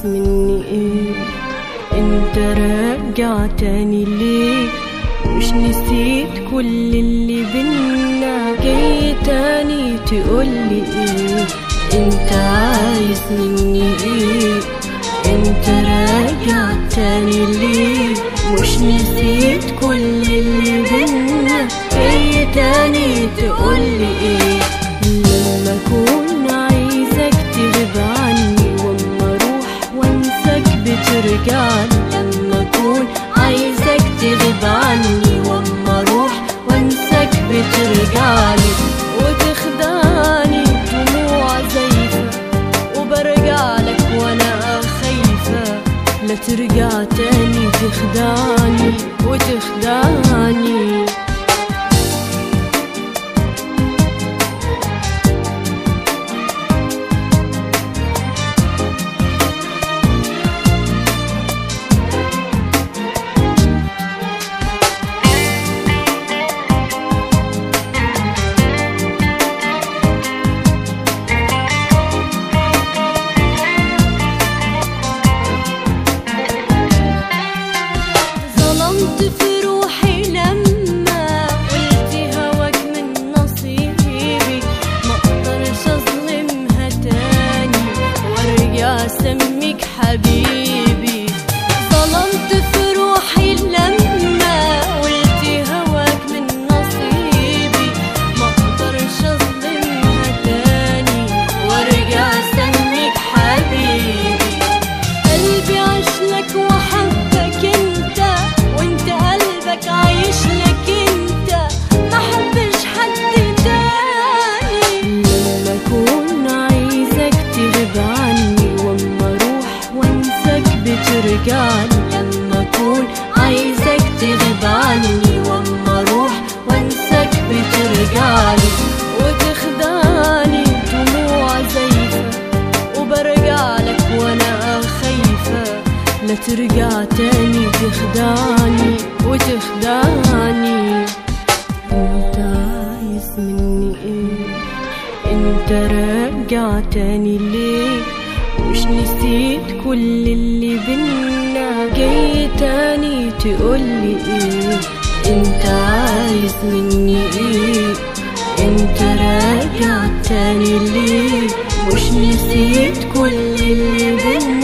مني ايه انت راجع تاني ليه مش نسيت كل اللي بينا جاي تاني تقولي ايه انت عايز مني ايه انت راجع تاني ليه مش نسيت كل اللي بينا جاي تاني تقولي ايه لما اكون عايزك تغيب عني واما اروح وانساك بترجعني لما اكون عايزك تغيب عني واما اروح وانساك بترجعني وتخدعني دموع زيفة وبرجع لك وانا خايفة لا ترجع تاني تخدعني وتخدعني ظلمت في روحي لما قلت هواك من نصيبي ما اقدرش اظلمها تاني وارجع اسميك حبيبي ظلمت في روحي لما قلت هواك من نصيبي ما اقدرش اظلمها تاني وارجع اسميك حبيبي قلبي عشلك وحبك انت وانت قلبك عايش لك انت ما حبش حد تاني لما اكون عايزك تغيب عني واما اروح وانساك بترجعني لما اكون عايزك تغيب عني واما اروح وانساك بترجعني وتخدعني دموع زيفه وبرجع لك وانا خايفة لا ترجع تاني تخدعني وتخدعني انت عايز مني ايه انت راجع تاني ليه مش نسيت كل اللي بينا جاي تاني تقولي ايه انت عايز مني ايه انت راجع تاني ليه مش نسيت كل اللي بينا